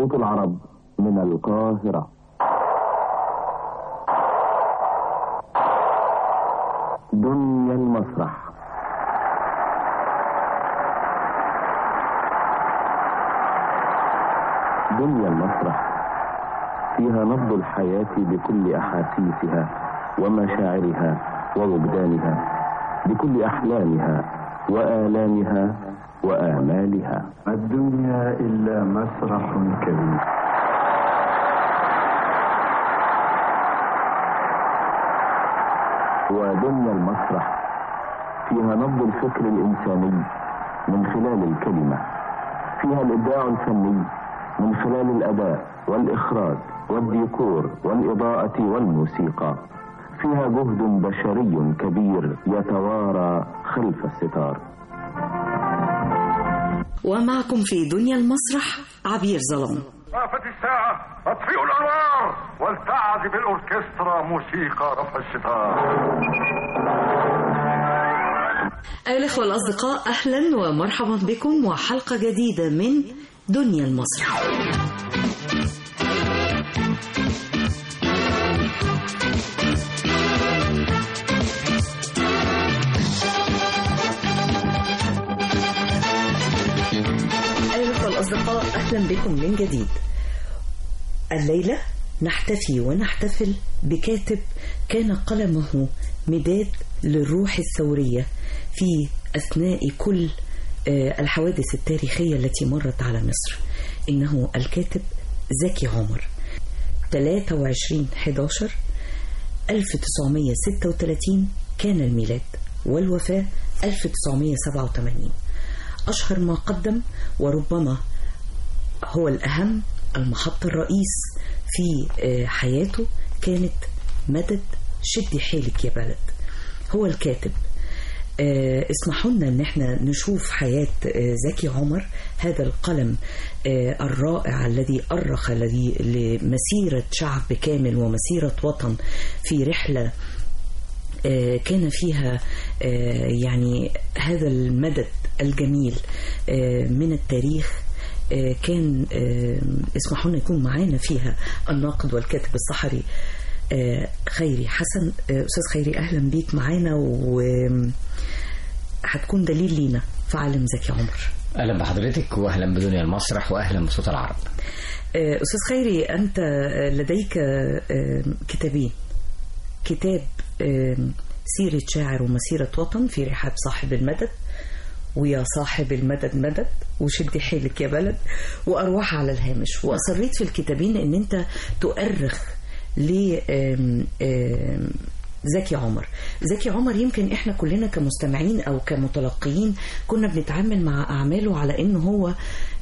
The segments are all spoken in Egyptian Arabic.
صوت العرب من القاهرة دنيا المسرح دنيا المسرح فيها نبض الحياة بكل أحاسيسها ومشاعرها ووجدانها بكل أحلامها وآلامها وآمالها الدنيا إلا مسرح كبير ودنيا المسرح فيها نبض الفكر الإنساني من خلال الكلمة فيها الإبداع الفني من خلال الأداء والإخراج والديكور والإضاءة والموسيقى فيها جهد بشري كبير يتوارى خلف الستار ومعكم في دنيا المسرح عبير ظلام وقفت الساعة اطفئوا الأنوار ولتعزف الأوركسترا موسيقى رفع الستار أيها الأخوة الأصدقاء أهلا ومرحبا بكم وحلقة جديدة من دنيا المسرح أيها الأخوة الأصدقاء أهلا بكم من جديد الليلة نحتفي ونحتفل بكاتب كان قلمه مداد للروح الثورية في أثناء كل آه، الحوادث التاريخية التي مرت على مصر إنه الكاتب زكي عمر 23 11 1936 كان الميلاد والوفاة 1987 أشهر ما قدم وربما هو الأهم المحط الرئيس في آه، حياته كانت مدد شدي حيلك يا بلد هو الكاتب آه، اسمحوا لنا ان احنا نشوف حياة آه، زكي عمر هذا القلم آه، الرائع الذي أرخ الذي لمسيرة شعب كامل ومسيرة وطن في رحلة آه، كان فيها آه، يعني هذا المدد الجميل آه، من التاريخ آه، كان آه، اسمحوا لنا يكون معانا فيها الناقد والكاتب الصحفي آه، خيري حسن آه، أستاذ خيري أهلا بيك معانا وهتكون دليل لينا في عالم زكي عمر اهلا بحضرتك واهلا بدنيا المسرح واهلا بصوت العرب آه، أستاذ خيري أنت آه، لديك آه، كتابين كتاب آه، سيرة شاعر ومسيرة وطن في رحاب صاحب المدد ويا صاحب المدد مدد وشدي حيلك يا بلد وأرواح على الهامش وأصريت في الكتابين أن أنت تؤرخ ل آم، آم، زكي عمر زكي عمر يمكن احنا كلنا كمستمعين او كمتلقيين كنا بنتعامل مع اعماله على انه هو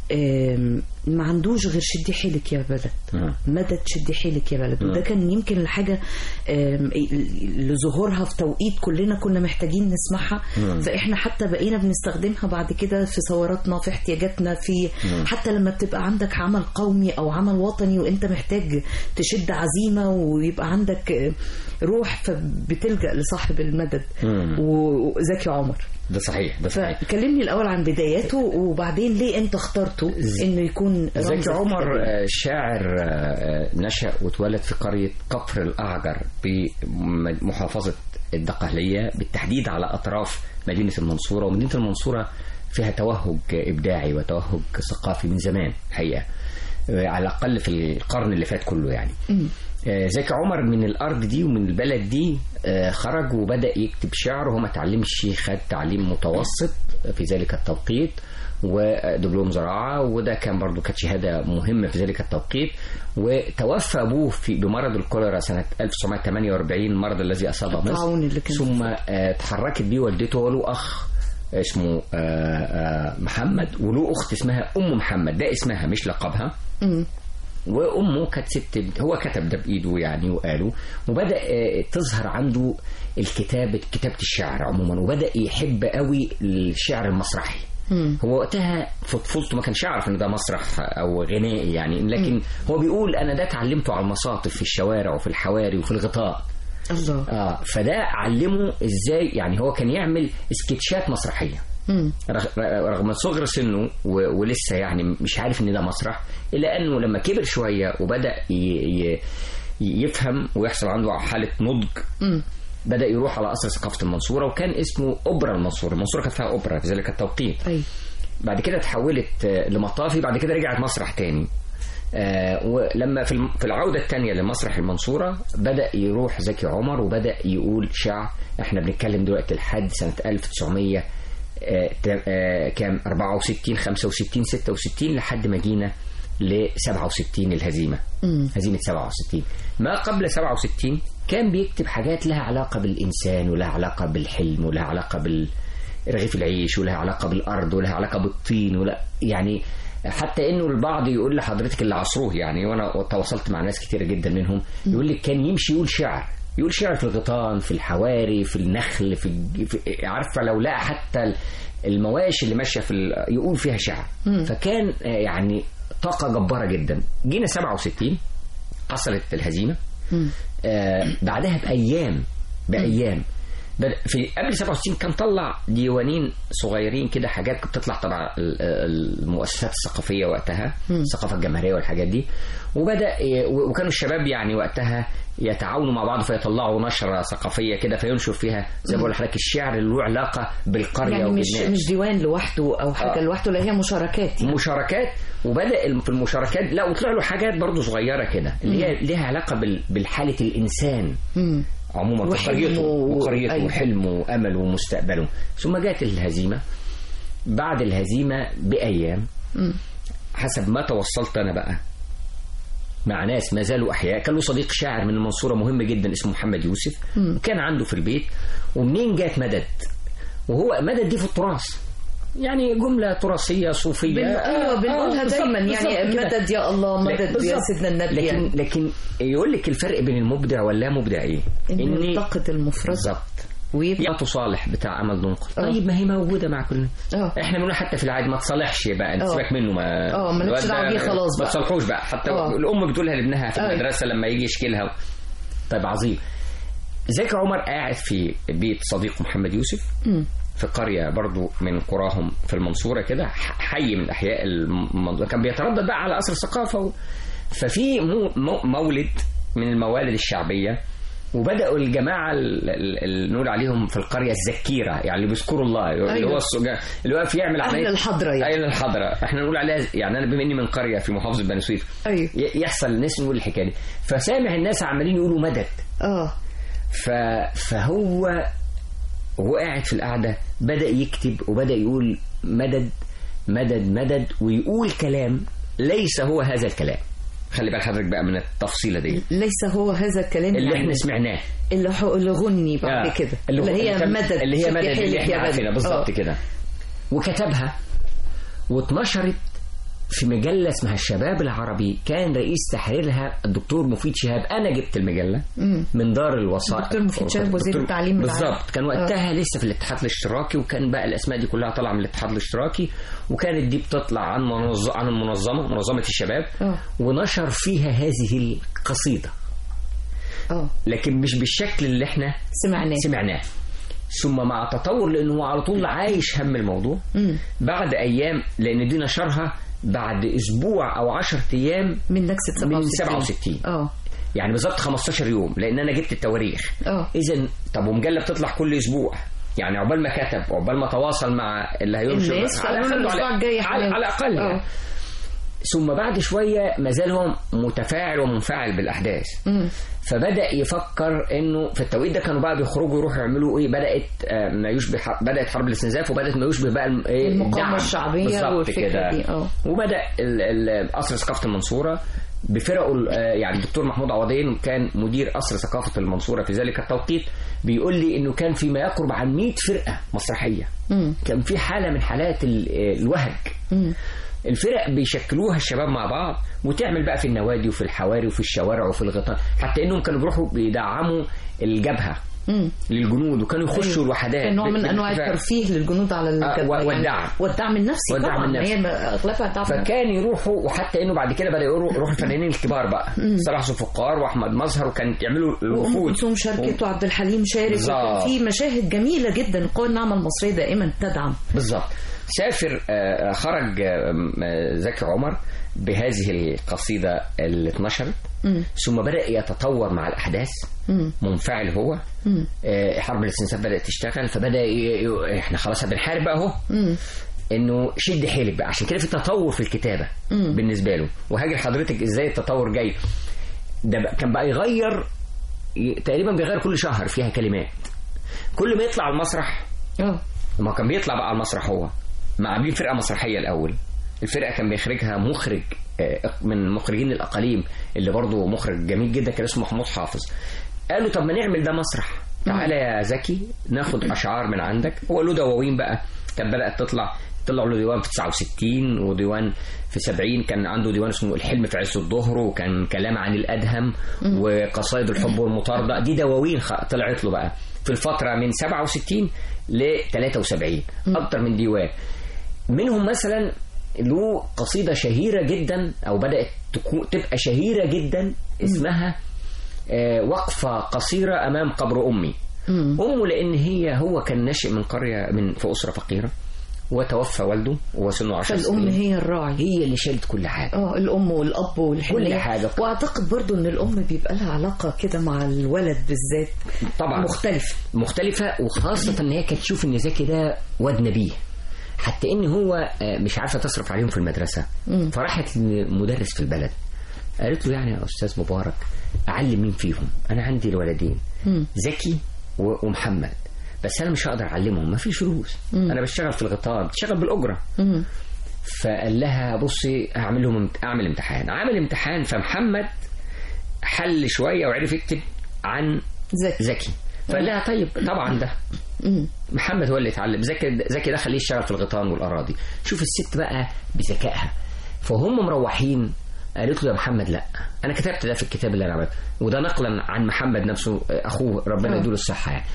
آم، ما عندوش غير شدي حيلك يا بلد نعم. مدد شدي حيلك يا بلد وده كان يمكن الحاجة آم، لظهورها في توقيت كلنا كنا محتاجين نسمعها فإحنا حتى بقينا بنستخدمها بعد كده في ثوراتنا في احتياجاتنا في حتى لما بتبقى عندك عمل قومي أو عمل وطني وأنت محتاج تشد عزيمة ويبقى عندك آه، روح فبتلجأ لصاحب المدد مم. وزكي عمر ده صحيح ده صحيح فكلمني الأول عن بداياته وبعدين ليه أنت اخترته إنه يكون رمز زكي عمر الكتاب؟ آه، شاعر آه، نشأ واتولد في قرية كفر الأعجر بمحافظة الدقهلية بالتحديد على أطراف مدينة المنصورة ومدينة المنصورة فيها توهج إبداعي وتوهج ثقافي من زمان حقيقة آه، على الأقل في القرن اللي فات كله يعني آه، زكي عمر من الأرض دي ومن البلد دي آه، خرج وبدأ يكتب شعر وهو ما تعلمش خد تعليم متوسط في ذلك التوقيت ودبلوم زراعة وده كان برضو كانت شهادة مهمة في ذلك التوقيت وتوفى أبوه في بمرض الكوليرا سنة 1948 المرض الذي أصاب مصر الطاعون اللي كان ثم آه، تحركت بيه والدته وله أخ اسمه آه، آه، محمد وله أخت اسمها أم محمد ده اسمها مش لقبها مم. وامه كانت ست هو كتب ده بايده يعني وقاله وبدا آه، تظهر عنده الكتابه كتابه الشعر عموما وبدا يحب قوي الشعر المسرحي مم. هو وقتها في طفولته ما كانش يعرف ان ده مسرح او غنائي يعني لكن هو بيقول انا ده اتعلمته على المصاطف في الشوارع وفي الحواري وفي الغطاء الله اه فده علمه ازاي يعني هو كان يعمل سكتشات مسرحيه مم. رغ- رغم صغر سنه و- ولسه يعني مش عارف ان ده مسرح الا انه لما كبر شويه وبدا ي- ي- يفهم ويحصل عنده حاله نضج مم. بدا يروح على قصر ثقافه المنصوره وكان اسمه اوبرا المنصوره المنصوره كانت فيها اوبرا في ذلك التوقيت أي بعد كده اتحولت آه، لمطافي بعد كده رجعت مسرح تاني آه، ولما في الم- في العوده الثانيه لمسرح المنصوره بدا يروح زكي عمر وبدا يقول شعر احنا بنتكلم دلوقتي لحد سنه 1900 آه، تا- آه، كام 64 65 66 لحد ما جينا ل 67 الهزيمه مم. هزيمه 67 ما قبل 67 كان بيكتب حاجات لها علاقه بالانسان ولها علاقه بالحلم ولها علاقه بال رغيف العيش ولها علاقه بالارض ولها علاقه بالطين ولا يعني حتى انه البعض يقول لحضرتك اللي عصروه يعني وانا تواصلت مع ناس كتيره جدا منهم يقول لك كان يمشي يقول شعر يقول شعر في الغيطان في الحواري في النخل في, الج- في عارفه لو لقى حتى المواشي اللي ماشيه في ال- يقول فيها شعر فكان آه، يعني طاقه جباره جدا جينا 67 حصلت الهزيمه آه بعدها بايام بايام بد- في قبل 67 كان طلع ديوانين صغيرين كده حاجات كانت بتطلع تبع ال- المؤسسات الثقافيه وقتها الثقافه الجماهيريه والحاجات دي وبدا ي- و- وكانوا الشباب يعني وقتها يتعاونوا مع بعض فيطلعوا نشره ثقافيه كده فينشر فيها زي ما بقول لحضرتك الشعر اللي له علاقه بالقريه يعني مش وبالناس مش ديوان لوحده أو حاجة آه. لوحده لا هي مشاركات يعني. مشاركات وبدا الم- في المشاركات لا وطلع له حاجات برضه صغيره كده اللي هي ليها علاقه بال- بالحاله الانسان مم. عموما في وحلمه قريته و- وقريته أيوة. وحلمه وامله ومستقبله ثم جاءت الهزيمه بعد الهزيمه بايام مم. حسب ما توصلت انا بقى مع ناس ما زالوا احياء كان له صديق شاعر من المنصوره مهم جدا اسمه محمد يوسف وكان عنده في البيت ومنين جات مدد وهو مدد دي في التراث يعني جمله تراثيه صوفيه بن... ايوه بنقولها بالظبط- دايما يعني بالظبط كده. مدد يا الله لا، مدد يا بالظبط. سيدنا النبي لكن يعني لكن يقول لك الفرق بين المبدع واللا مبدع ايه؟ انه يلتقط المفرد بالظبط ويبقى يا تصالح بتاع امل ننقل آه. طيب ما هي موجوده مع كلنا اه احنا بنقول حتى في العادي ما تصالحش بقى انت آه. سيبك منه ما آه، مالكش الواد دعوة ده بيه خلاص ما بقى. تصالحوش بقى حتى آه. الام بتقولها لابنها في آه. المدرسه لما يجي يشكلها طيب عظيم زكي عمر قاعد في بيت صديقه محمد يوسف مم. في قرية برضو من قراهم في المنصورة كده ح- حي من أحياء المنصورة كان بيتردد بقى على قصر الثقافة و... ففي مو... مو... مولد من الموالد الشعبية وبدأوا الجماعة ال- ال- اللي نقول عليهم في القرية الزكيرة يعني اللي بيذكروا الله اللي أيوة. هو السجا... اللي واقف يعمل اهل عملية الحضره يعني أهل الحضرة احنا نقول عليها يعني أنا بما إني من قرية في محافظة بني سويف ايوه ي- يحصل الناس نقول الحكاية دي فسامع الناس عمالين يقولوا مدد اه ف... فهو وهو قاعد في القعدة بدأ يكتب وبدأ يقول مدد مدد مدد ويقول كلام ليس هو هذا الكلام خلي بال حضرتك بقى من التفصيلة دي ليس هو هذا الكلام اللي يعني احنا سمعناه اللي, هو اللي غني بعد آه. كده اللي, هي كان- مدد اللي هي شد مدد اللي حيلك احنا يا عارفينها مدد. بالظبط آه. كده وكتبها واتنشرت في مجلة اسمها الشباب العربي كان رئيس تحريرها الدكتور مفيد شهاب أنا جبت المجلة مم. من دار الوثائق الدكتور مفيد شهاب وزير الدكتور- التعليم العالي. بالظبط كان وقتها لسه في الاتحاد الاشتراكي وكان بقى الأسماء دي كلها طالعة من الاتحاد الاشتراكي وكانت دي بتطلع عن منظ... عن المنظمة منظمة الشباب آه. ونشر فيها هذه القصيدة اه لكن مش بالشكل اللي احنا سمعناه سمعناه ثم مع تطور لانه هو على طول عايش هم الموضوع مم. بعد ايام لان دي نشرها بعد اسبوع او 10 ايام من نكسة 67 من 67 اه يعني بالظبط 15 يوم لان انا جبت التواريخ اه اذا طب ومجله بتطلع كل اسبوع يعني عقبال ما كتب عقبال ما تواصل مع اللي هينشر الناس على فقالوا له الأقل- الأسبوع الجاي يا على, حبيبي. على الاقل آه. يعني. ثم بعد شويه ما زال هو متفاعل ومنفعل بالاحداث مم. فبدا يفكر انه في التوقيت ده كانوا بقى بيخرجوا يروحوا يعملوا ايه بدات آه، ما يشبه بدات حرب الاستنزاف وبدات ما يشبه بقى الم- إيه، المقاومة الدعم. الشعبية بالظبط والفكرة كده دي، آه. وبدا ال- ال- قصر ثقافه المنصوره بفرقه ال- آه، يعني الدكتور محمود عوضين كان مدير قصر ثقافه المنصوره في ذلك التوقيت بيقول لي انه كان في ما يقرب عن 100 فرقه مسرحيه مم. كان في حاله من حالات ال- آه، الوهج مم. الفرق بيشكلوها الشباب مع بعض وتعمل بقى في النوادي وفي الحواري وفي الشوارع وفي الغطاء حتى انهم كانوا بيروحوا بيدعموا الجبهه مم. للجنود وكانوا يخشوا الوحدات كان نوع من بال- انواع بالفعل. الترفيه للجنود على آه، الجد- و- والدعم. والدعم النفسي والدعم طبعا النفسي. هي اغلبها دعم فكان يروحوا وحتى انه بعد كده بدا يروحوا يروحوا الفنانين الكبار بقى صلاح ذوالفقار واحمد مظهر وكان يعملوا وام الوفود كلثوم شاركت وعبد الحليم شارك بالظبط. وكان في مشاهد جميله جدا القوى الناعمه المصريه دائما تدعم بالظبط سافر آه، خرج آه، آه، زكي عمر بهذه القصيدة اللي اتنشرت ثم بدأ يتطور مع الأحداث منفعل هو آه، حرب الاستنساف بدأت تشتغل فبدأ ي... ي... احنا خلاص بنحارب بقى اهو انه شد حيلك بقى عشان كده في تطور في الكتابة بالنسبة له وهاجي لحضرتك ازاي التطور جاي ده بقى كان بقى يغير ي- تقريبا بيغير كل شهر فيها كلمات كل ما يطلع على المسرح اه ما كان بيطلع بقى على المسرح هو ما عاملين فرقه مسرحيه الاول الفرقه كان بيخرجها مخرج آه، من مخرجين الاقاليم اللي برضه مخرج جميل جدا كان اسمه محمود حافظ قالوا طب ما نعمل ده مسرح تعالى يا زكي ناخد اشعار من عندك هو له دواوين بقى كانت بدات تطلع طلعوا له ديوان في 69 وديوان في 70 كان عنده ديوان اسمه الحلم في عز الظهر وكان كلام عن الادهم وقصائد الحب والمطارده دي دواوين خ- طلعت له بقى في الفتره من 67 ل 73 اكتر من ديوان منهم مثلا له قصيدة شهيرة جدا أو بدأت تكون تبقى شهيرة جدا اسمها آه، وقفة قصيرة أمام قبر أمي أمه لأن هي هو كان ناشئ من قرية من في أسرة فقيرة وتوفى والده وسنه 10 فالام سنين هي الراعي هي اللي شالت كل حاجة اه الام والاب والحنيه كل حاجة. واعتقد برضو ان الام بيبقى لها علاقه كده مع الولد بالذات طبعا مختلفه مختلفة وخاصة ان هي كانت تشوف ان زكي ده واد نبيه حتى ان هو آه، مش عارفة تصرف عليهم في المدرسة فراحت لمدرس في البلد قالت له يعني يا استاذ مبارك اعلم مين فيهم انا عندي الولدين زكي و- ومحمد بس انا مش هقدر اعلمهم ما فيش فلوس انا بشتغل في الغطاء بشتغل بالاجره فقال لها بصي هعمل لهم امت- اعمل امتحان عمل امتحان فمحمد حل شويه وعرف يكتب عن زكي زكي فقال لها طيب طبعا ده محمد هو اللي اتعلم زكي زكي ده خليه يشتغل في الغيطان والاراضي شوف الست بقى بذكائها فهم مروحين قالت له يا محمد لا انا كتبت ده في الكتاب اللي انا عملته وده نقلا عن محمد نفسه اخوه ربنا آه. يديله الصحه يعني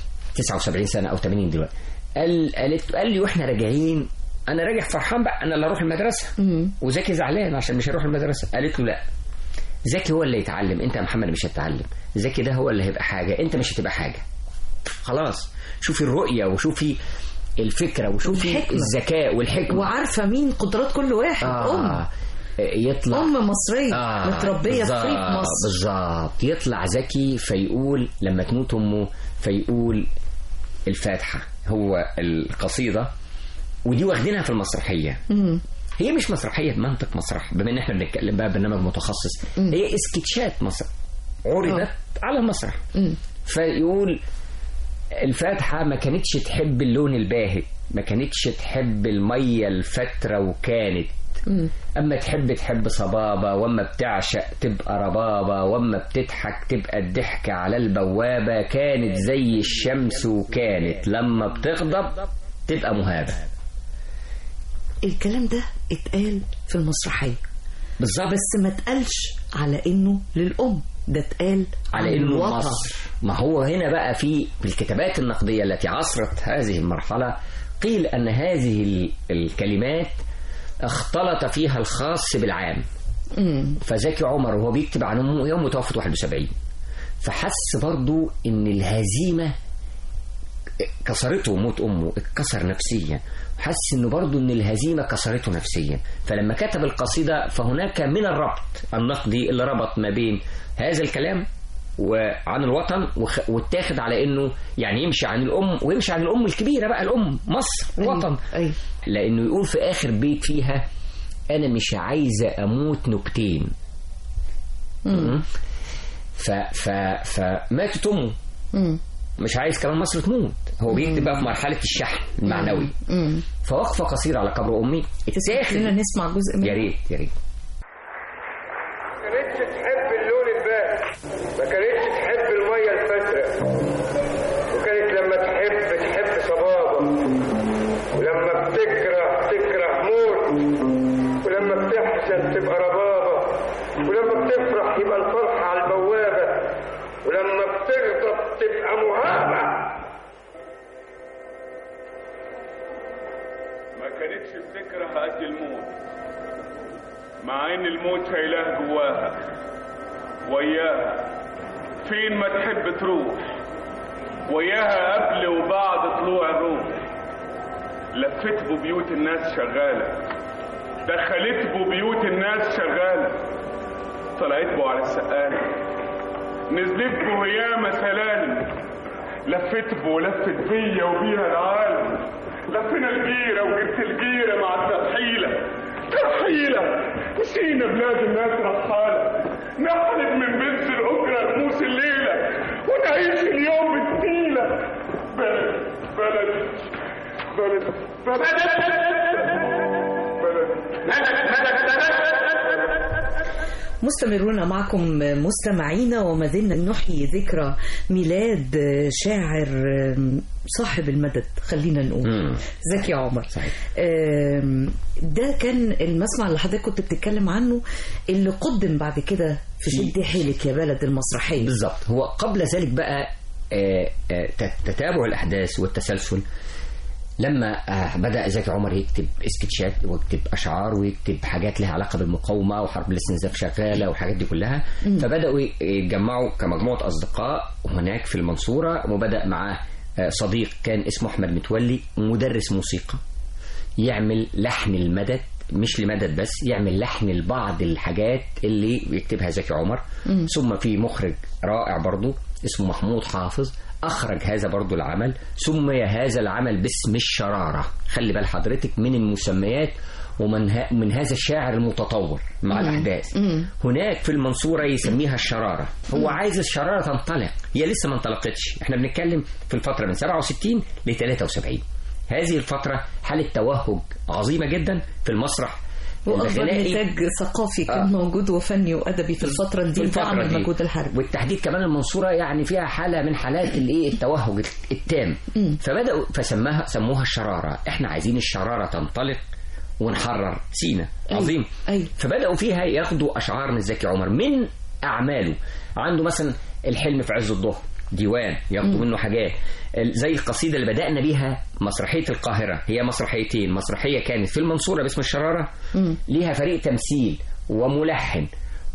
79 سنه او 80 دلوقتي قال قالت قال لي واحنا راجعين انا راجع فرحان بقى انا اللي اروح المدرسه وزكي زعلان عشان مش هيروح المدرسه قالت له لا زكي هو اللي يتعلم انت يا محمد مش هتتعلم زكي ده هو اللي هيبقى حاجه انت مش هتبقى حاجه خلاص شوفي الرؤيه وشوفي الفكره وشوفي الحكمة. الذكاء والحكمه وعارفه مين قدرات كل واحد ام آه. يطلع ام مصريه آه، متربيه في ريف بالظبط، مصر بالظبط يطلع ذكي فيقول لما تموت امه فيقول الفاتحه هو القصيده ودي واخدينها في المسرحيه هي مش مسرحيه بمنطق مسرح بما ان احنا بنتكلم بقى برنامج متخصص هي اسكتشات مسرح عرضت على المسرح فيقول الفاتحة ما كانتش تحب اللون الباهت ما كانتش تحب المية الفترة وكانت أما تحب تحب صبابة وأما بتعشق تبقى ربابة وأما بتضحك تبقى الضحكة على البوابة كانت زي الشمس وكانت لما بتغضب تبقى مهابة الكلام ده اتقال في المسرحيه بالظبط بس ما اتقالش على انه للام ده اتقال على عن انه الوطن. مصر ما هو هنا بقى في في الكتابات النقديه التي عصرت هذه المرحله قيل ان هذه ال- الكلمات اختلط فيها الخاص بالعام مم. فزكي عمر وهو بيكتب عن امه يوم توفت 71 فحس برضو ان الهزيمه كسرته موت امه اتكسر نفسيا حس انه برضو ان الهزيمه كسرته نفسيا فلما كتب القصيده فهناك من الربط النقدي اللي ربط ما بين هذا الكلام وعن الوطن وخ- واتاخد على انه يعني يمشي عن الام ويمشي عن الام الكبيره بقى الام مصر الوطن أيوة. لانه يقول في اخر بيت فيها انا مش عايزه اموت نكتين مم. ف ف فماتت امه مم. مش عايز كمان مصر تموت هو بيكتب بقى في مرحله الشحن المعنوي مم. فوقفه قصيره على قبر امي خلينا اتاخد نسمع جزء من يا ريت يا ريت ما كانتش تحب اللون الباهت ما كانتش تحب الميه الفاتره وكانت لما تحب تحب صبابه ولما بتكره تكره موت ولما بتحزن تبقى ربابه ولما بتفرح يبقى الفرحه على البوابه ولما بتغضب تبقى مهابة ما كانتش بفكرها قد الموت مع ان الموت شايلاه جواها وياها فين ما تحب تروح وياها قبل وبعد طلوع الروح لفت ببيوت الناس شغالة دخلت ببيوت الناس شغالة طلعت بو على السقالة نزلت بو ياما سلالم لفت بو لفت بيا وبيها العالم لفينا الجيرة وجبت الجيرة مع الترحيلة ترحيلة نسينا بلاد الناس رحالة نحلب من بنت الأجرة رموس الليلة ونعيش اليوم بالتيلة بلد بلد بلد بلد مستمرون معكم مستمعينا وما زلنا نحيي ذكرى ميلاد شاعر صاحب المدد خلينا نقول مم. زكي عمر صحيح. آم، ده كان المسمع اللي حضرتك كنت بتتكلم عنه اللي قدم بعد كده في شد حيلك يا بلد المسرحيه بالظبط هو قبل ذلك بقى آه، آه، تتابع الأحداث والتسلسل لما آه، بدأ زكي عمر يكتب اسكتشات ويكتب أشعار ويكتب حاجات لها علاقة بالمقاومة وحرب الاستنزاف شغالة والحاجات دي كلها فبدأوا يتجمعوا كمجموعة أصدقاء هناك في المنصورة وبدأ معاه آه، صديق كان اسمه أحمد متولي مدرس موسيقى يعمل لحن المدد مش لمدد بس يعمل لحن لبعض الحاجات اللي بيكتبها زكي عمر ثم في مخرج رائع برضو اسمه محمود حافظ أخرج هذا برضو العمل سمي هذا العمل باسم الشرارة خلي بال حضرتك من المسميات ومن ها من هذا الشاعر المتطور مع الأحداث هناك في المنصورة يسميها الشرارة هو عايز الشرارة تنطلق هي لسه ما انطلقتش احنا بنتكلم في الفترة من 67 ل 73 هذه الفترة حالة توهج عظيمة جدا في المسرح واكبر الغنائي نتاج ثقافي كان آه. موجود وفني وادبي في الفتره دي في الفترة دعم دي. المجهود الحربي والتحديد كمان المنصورة يعني فيها حالة من حالات الايه التوهج التام فبدأوا فسماها سموها الشرارة احنا عايزين الشرارة تنطلق ونحرر سينا أيوة. عظيم أيوة. فبدأوا فيها ياخدوا أشعار من زكي عمر من أعماله عنده مثلا الحلم في عز الظهر ديوان ياخدوا منه حاجات ال- زي القصيدة اللي بدأنا بيها مسرحية القاهرة هي مسرحيتين مسرحية كانت في المنصورة باسم الشرارة ليها فريق تمثيل وملحن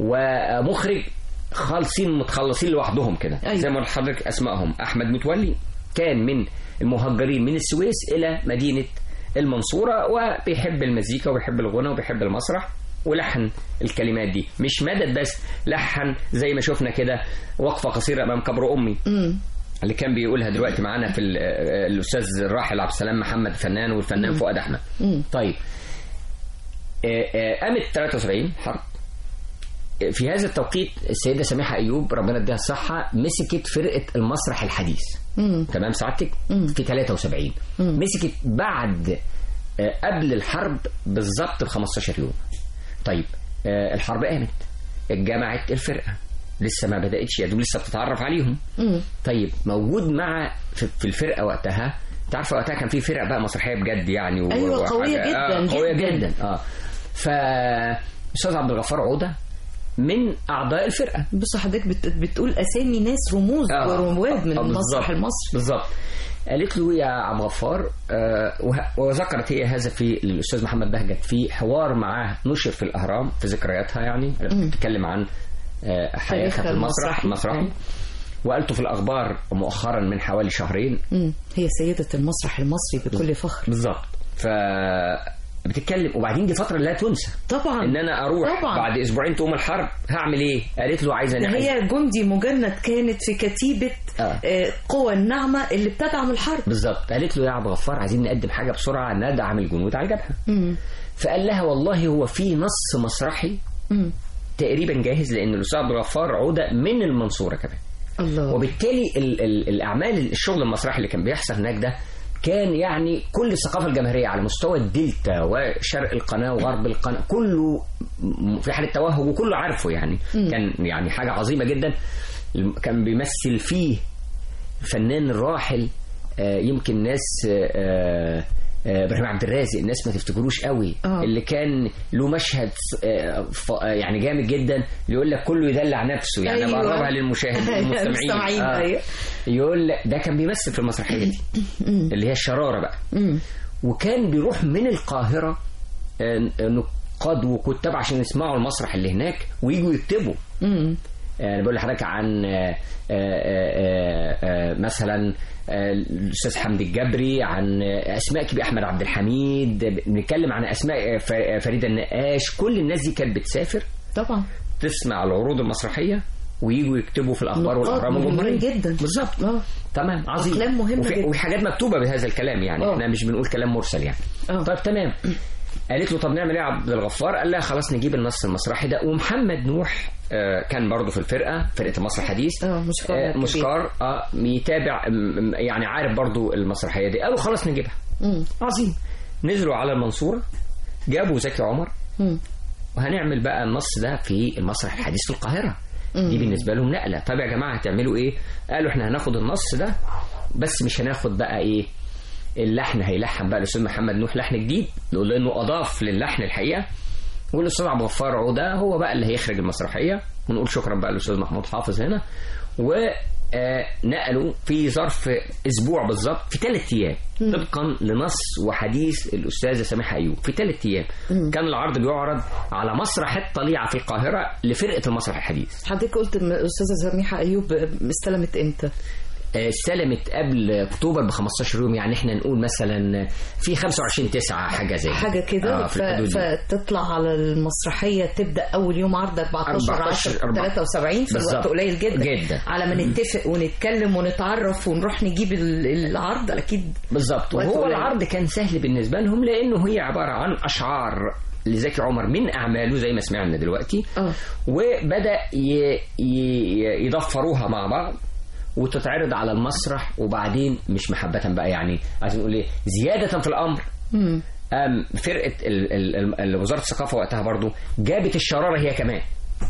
ومخرج خالصين متخلصين لوحدهم كده أيوة. زي ما قلت لحضرتك اسمائهم احمد متولي كان من المهجرين من السويس الى مدينه المنصوره وبيحب المزيكا وبيحب الغنى وبيحب المسرح ولحن الكلمات دي مش مدد بس لحن زي ما شفنا كده وقفه قصيره امام قبر امي اللي كان بيقولها دلوقتي معانا في ال- آه، الاستاذ الراحل عبد السلام محمد فنان والفنان فؤاد احمد طيب آه، آه، قامت 73 حرب في هذا التوقيت السيده سميحه ايوب ربنا يديها الصحه مسكت فرقه المسرح الحديث تمام سعادتك في 73 مسكت بعد آه، قبل الحرب بالظبط ب 15 يوم طيب آه، الحرب قامت اتجمعت الفرقه لسه ما بداتش يا دوب لسه بتتعرف عليهم طيب موجود مع في في الفرقه وقتها تعرف وقتها كان في فرق بقى مسرحيه بجد يعني و- أيوة، وحاجة- قوية آه جداً، قويه جداً. جدا اه ف استاذ عبد الغفار عوده من اعضاء الفرقه بص حضرتك بت... بتقول اسامي ناس رموز آه. ورواد من آه، المسرح بالظبط. المصري بالظبط قالت له يا عبد الغفار آه، وه- وذكرت هي هذا في الاستاذ محمد بهجت في حوار معاه نشر في الاهرام في ذكرياتها يعني بتتكلم عن آه، حياتها تاريخها في المسرح المسرحي. المسرحي وقالته في الاخبار مؤخرا من حوالي شهرين مم. هي سيده المسرح المصري بكل فخر بالظبط ف بتتكلم وبعدين دي فتره لا تنسى طبعا ان انا اروح طبعا. بعد اسبوعين تقوم الحرب هعمل ايه قالت له عايزه ده أنا- هي جندي مجند كانت في كتيبة آه. آه، قوى الناعمة اللي بتدعم الحرب بالظبط قالت له يا عبد الغفار عايزين نقدم حاجه بسرعه ندعم الجنود على الجبهه مم. فقال لها والله هو في نص مسرحي مم. تقريبا جاهز لان الاستاذ عبد الغفار عوده من المنصوره كمان الله وبالتالي ال ال الاعمال الشغل المسرحي اللي كان بيحصل هناك ده كان يعني كل الثقافه الجماهيريه على مستوى الدلتا وشرق القناه وغرب القناه كله م- في حاله توهج وكله عارفه يعني كان يعني حاجه عظيمه جدا الم- كان بيمثل فيه الفنان الراحل آه، يمكن ناس آه، آه، ابراهيم عبد الرازق الناس ما تفتكروش قوي آه. اللي كان له مشهد آه، ف- آه، يعني جامد جدا اللي يقول لك كله يدلع نفسه يعني أيوة. بقربها للمشاهد المستمعين، المستمعين أيوة. يقول لك ده كان بيمثل في المسرحيه دي اللي هي الشراره بقى وكان بيروح من القاهره آه، نقاد وكتاب عشان يسمعوا المسرح اللي هناك ويجوا يكتبوا مم. انا بقول لحضرتك عن آه، آه، آه، آه، مثلا آه، الاستاذ حمدي الجبري عن آه، اسماء كبير احمد عبد الحميد بنتكلم عن اسماء آه، ف- آه، فريده النقاش كل الناس دي كانت بتسافر طبعا تسمع العروض المسرحيه ويجوا يكتبوا في الاخبار نقاط والاهرام مهمين والجمهوريه جدا بالظبط اه تمام عظيم أقلام مهمة وفي, جدا. وفي حاجات مكتوبه بهذا الكلام يعني آه. احنا مش بنقول كلام مرسل يعني آه. طيب تمام قالت له طب نعمل ايه يا عبد الغفار قال لها خلاص نجيب النص المسرحي ده ومحمد نوح آه، كان برضه في الفرقه فرقه مصر الحديث اه مشكار آه، كبير. مشكار اه يتابع م- م- يعني عارف برضه المسرحيه دي قالوا خلاص نجيبها مم. عظيم نزلوا على المنصوره جابوا زكي عمر مم. وهنعمل بقى النص ده في المسرح الحديث في القاهرة دي بالنسبة لهم نقلة طب يا جماعة هتعملوا ايه قالوا احنا هناخد النص ده بس مش هناخد بقى ايه اللحن هيلحن بقى الاستاذ محمد نوح لحن جديد نقول له انه اضاف للحن الحقيقة والاستاذ عبد الغفار عوده هو بقى اللي هيخرج المسرحية ونقول شكرا بقى للاستاذ محمود حافظ هنا و آه، نقلوا في ظرف اسبوع بالظبط في ثلاث ايام طبقا لنص وحديث الاستاذه سميحه ايوب في ثلاث ايام كان العرض بيعرض على مسرح الطليعه في القاهره لفرقه المسرح الحديث حضرتك قلت إن الاستاذه سميحه ايوب استلمت امتى؟ آه، استلمت قبل اكتوبر ب 15 يوم يعني احنا نقول مثلا في 25 9 حاجه زي حاجه كده آه ف... في الحدود دي. فتطلع على المسرحيه تبدا اول يوم عرض 14 14 10 73 في بالظبط. الوقت قليل جدا جدا. على ما نتفق ونتكلم ونتعرف ونروح نجيب ال- العرض اكيد بالظبط وقت وهو قليل. العرض كان سهل بالنسبه لهم لانه هي عباره عن اشعار لزكي عمر من اعماله زي ما سمعنا دلوقتي اه وبدا ي... ي... يضفروها مع بعض وتتعرض على المسرح وبعدين مش محبة بقى يعني عايزين نقول ايه زيادة في الأمر امم أم فرقة ال... ال... ال... وزارة الثقافة وقتها برضو جابت الشرارة هي كمان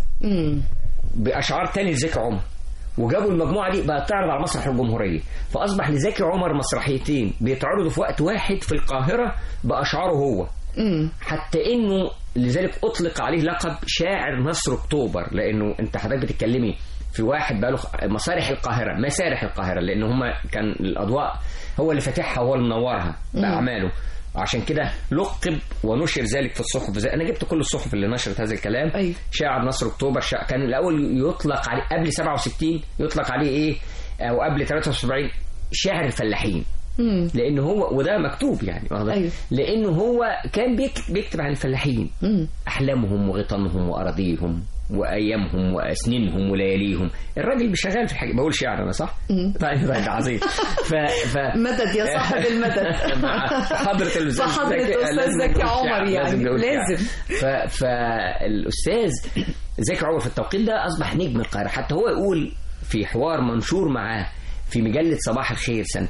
امم بأشعار تاني لزكي عمر وجابوا المجموعة دي بقى تعرض على مسرح الجمهورية فأصبح لزكي عمر مسرحيتين بيتعرضوا في وقت واحد في القاهرة بأشعاره هو امم حتى انه لذلك اطلق عليه لقب شاعر نصر اكتوبر لانه انت حضرتك بتتكلمي في واحد بقى له مسارح القاهره مسارح القاهره لان هما كان الاضواء هو اللي فاتحها هو اللي منورها باعماله عشان كده لقب ونشر ذلك في الصحف زي انا جبت كل الصحف اللي نشرت هذا الكلام أيوة. شاعر نصر اكتوبر شا... كان الاول يطلق عليه قبل 67 يطلق عليه ايه او قبل 73 شاعر الفلاحين امم لان هو وده مكتوب يعني واخد أيوة. لانه هو كان بيك- بيكتب عن الفلاحين امم احلامهم وغيطانهم واراضيهم وايامهم واسنينهم ولياليهم الراجل شغال في الحاجه بقول شعر انا صح؟ مم. طيب طيب عظيم ف ف مدد يا صاحب المدد مع حضرة الأستاذ فحضرة زكي- الأستاذ لازم زكي نقول عمر شعر، يعني، نقول شعر. لازم. ف... فالأستاذ زكي عمر في التوقيت ده أصبح نجم القاهرة حتى هو يقول في حوار منشور معاه في مجلة صباح الخير سنة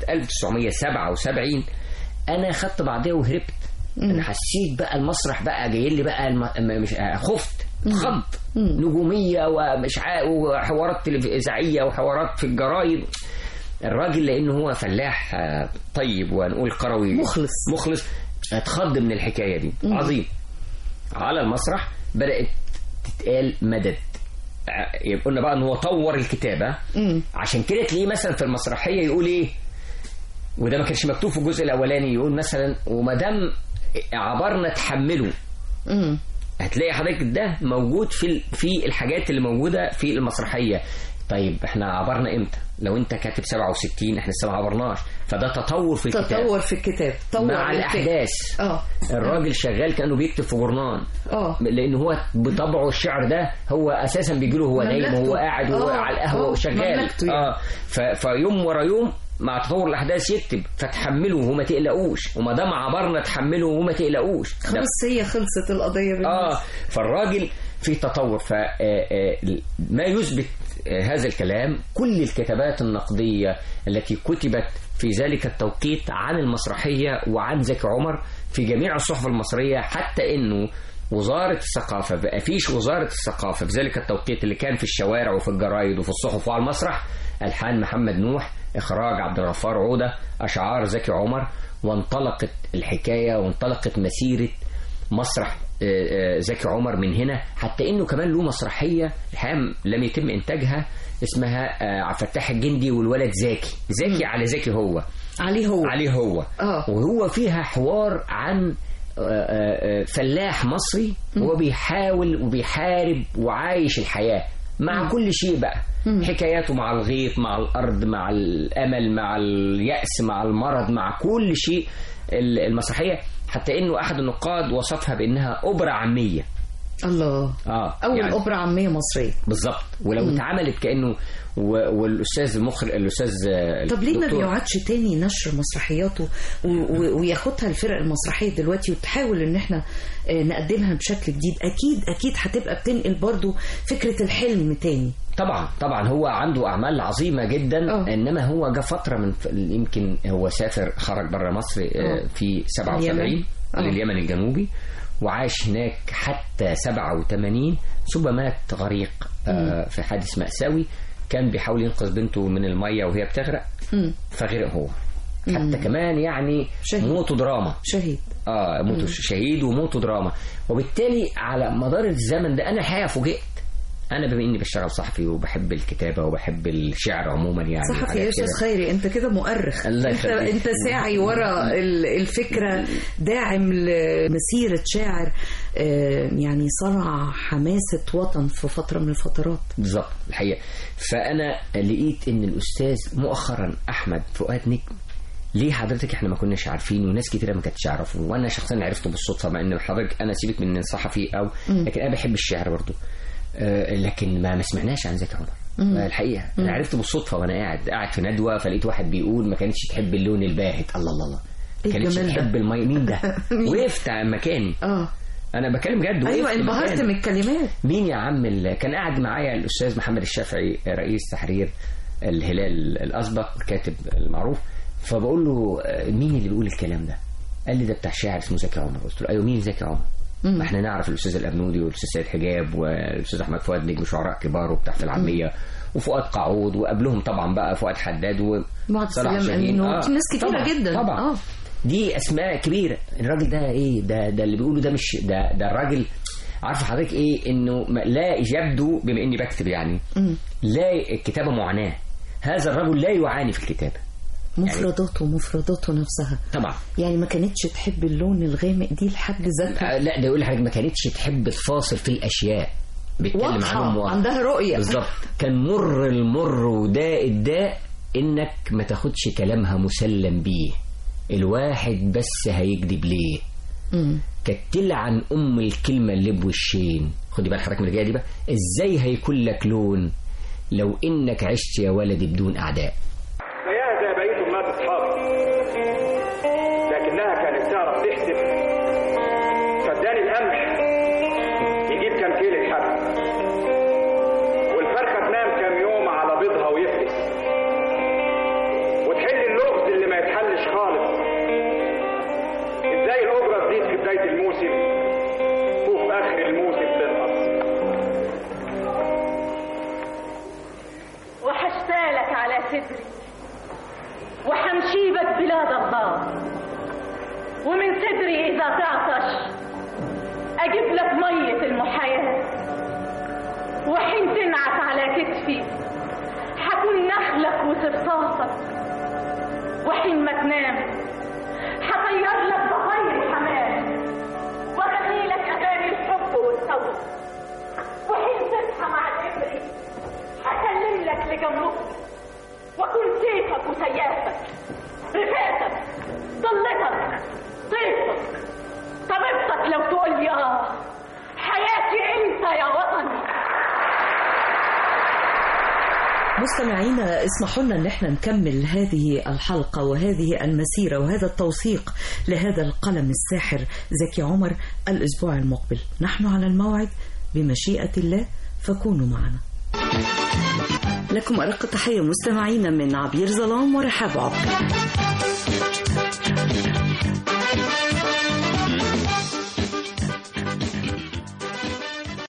1977 أنا خدت بعضيها وهربت أنا حسيت بقى المسرح بقى جاي لي بقى الم... م- مش آه، خفت اتخض نجومية ومش عا... وحوارات تلف- إذاعية وحوارات في الجرايد الراجل لأنه هو فلاح آه، طيب ونقول قروي مخلص. مخلص اتخض من الحكاية دي عظيم على المسرح بدأت تتقال مدد ع- يبقى قلنا بقى ان هو طور الكتابة امم عشان كده تلاقيه مثلا في المسرحية يقول ايه وده ما كانش مكتوب في الجزء الاولاني يقول مثلا وما دام عبرنا تحمله امم هتلاقي حضرتك ده موجود في ال- في الحاجات اللي موجوده في المسرحيه طيب احنا عبرنا امتى لو انت كاتب 67 احنا لسه ما عبرناش فده تطور في الكتاب تطور في الكتاب تطور مع للفكر. الاحداث اه الراجل شغال كانه بيكتب في جورنان اه لان هو بطبعه الشعر ده هو اساسا بيجي له هو نايم مملكته. وهو قاعد وهو آه، على القهوه آه، وشغال مملكته يعني. اه ف- فيوم ورا يوم مع تطور الاحداث يكتب فتحملوا وما تقلقوش وما دام عبرنا تحملوا وما تقلقوش ده خلاص هي خلصت القضيه بالنسبة. اه فالراجل في تطور فما يثبت آه، هذا الكلام كل الكتابات النقدية التي كتبت في ذلك التوقيت عن المسرحية وعن زكي عمر في جميع الصحف المصرية حتى انه وزارة الثقافة بقى فيش وزارة الثقافة في ذلك التوقيت اللي كان في الشوارع وفي الجرايد وفي الصحف وعلى المسرح ألحان محمد نوح إخراج عبد الغفار عودة أشعار زكي عمر وانطلقت الحكايه وانطلقت مسيره مسرح آه، آه، زكي عمر من هنا حتى انه كمان له مسرحيه الحقيقه لم يتم انتاجها اسمها آه، عبد الفتاح الجندي والولد زكي زكي على زكي هو عليه هو عليه هو آه. وهو فيها حوار عن آه، آه، آه، فلاح مصري هو بيحاول وبيحارب وعايش الحياة مع كل شيء بقى حكاياته مع الغيط مع الأرض مع الأمل مع اليأس مع المرض مع كل شيء ال- المسرحية حتى انه احد النقاد وصفها بانها اوبرا عاميه الله اه اول يعني اوبرا عاميه مصريه بالظبط ولو اتعملت كانه و- والاستاذ المخرج الاستاذ آه، طب ليه ما الدكتور- بيقعدش تاني نشر مسرحياته و- و- وياخدها الفرق المسرحيه دلوقتي وتحاول ان احنا آه، نقدمها بشكل جديد اكيد اكيد هتبقى بتنقل برضو فكره الحلم تاني طبعا طبعا هو عنده اعمال عظيمه جدا آه. انما هو جه فتره من ف- يمكن هو سافر خرج بره مصر آه، آه. في 77 اليمن. آه. لليمن الجنوبي وعاش هناك حتى 87 ثم مات غريق آه، في حادث مأساوي كان بيحاول ينقذ بنته من الميه وهي بتغرق مم. فغرق هو حتى كمان يعني شهيد. موته دراما شهيد اه موته شهيد وموته دراما وبالتالي على مدار الزمن ده انا الحقيقه فوجئت انا بما اني بشتغل صحفي وبحب الكتابه وبحب الشعر عموما يعني صحفي حاجات يا استاذ كده. خيري انت كده مؤرخ الله انت يخليك. انت ساعي ورا ال- الفكره داعم لمسيره شاعر آه، يعني صنع حماسه وطن في فتره من الفترات بالظبط الحقيقه فانا لقيت ان الاستاذ مؤخرا احمد فؤاد نجم ليه حضرتك احنا ما كناش عارفين وناس كتيره ما كانتش تعرفه وانا شخصيا عرفته بالصدفه مع ان حضرتك انا سيبك من صحفي او لكن انا بحب الشعر برضه آه، لكن ما ما سمعناش عن زكي عمر آه، الحقيقه انا عرفته بالصدفه وانا قاعد قاعد في ندوه فلقيت واحد بيقول ما كانتش تحب اللون الباهت الله الله الله إيه ما كانتش الجمال ده؟ تحب المي مين ده وقفت عن مكاني اه انا بتكلم جد ايوه وقفت انبهرت مكاني. من الكلمات مين يا عم ال- كان قاعد معايا الاستاذ محمد الشافعي رئيس تحرير الهلال الاسبق الكاتب المعروف فبقول له آه، مين اللي بيقول الكلام ده قال لي ده بتاع شاعر اسمه زكي عمر قلت له ايوه مين زكي عمر ما احنا نعرف الاستاذ الابنودي والاستاذ سيد حجاب والاستاذ احمد فؤاد نجم شعراء كبار وبتاع في العاميه وفؤاد قعود وقبلهم طبعا بقى فؤاد حداد بعد وصلاح سلام شاهين. أمين آه، وفي ناس كتيرة طبعاً، جدا. طبعا آه. دي اسماء كبيره الراجل ده ايه ده ده اللي بيقوله ده مش ده ده الراجل عارفه حضرتك ايه انه ما- لا يبدو بما اني بكتب يعني لا الكتابه معاناه هذا الرجل لا يعاني في الكتابه مفرداته مفرداته نفسها طبعا يعني ما كانتش تحب اللون الغامق دي لحد ذاتها آه، لا ده يقول لحضرتك ما كانتش تحب الفاصل في الاشياء بيتكلم عنهم واضحه واضح. عندها رؤيه بالظبط كان مر المر وداء الداء انك ما تاخدش كلامها مسلم بيه الواحد بس هيكذب ليه مم. كانت تلعن ام الكلمه اللي بوشين خدي بال حضرتك من الجايه دي بقى ازاي هيكون لك لون لو انك عشت يا ولدي بدون اعداء زيها زي بقية أمهات أصحابي لكنها كانت تعرف تحسب فاداني القمح يجيب كام كيلو حب والفرخة تنام كام يوم على بيضها ويفلس وتحل اللغز اللي ما يتحلش خالص ازاي الأجرة تزيد في بداية الموسم وفي آخر الموسم تنقص وحشتالك على صدري وحمشيبك بلاد الله ومن صدري إذا تعطش أجيب لك مية المحياة وحين تنعس على كتفي حكون نخلك وصرصاصك وحين ما تنام حطير لك بغير حمام واغني لك أغاني الحب والصوت وحين تصحى مع الإبري هكلم لك لجنبك واكون سيفك وسيافك رفاقتك ضلتك طيفك طبيبتك لو تقول لي اه حياتي انت يا وطني مستمعينا اسمحوا لنا ان احنا نكمل هذه الحلقة وهذه المسيرة وهذا التوثيق لهذا القلم الساحر زكي عمر الاسبوع المقبل نحن على الموعد بمشيئة الله فكونوا معنا لكم أرق تحية مستمعينا من عبير ظلام ورحاب عبد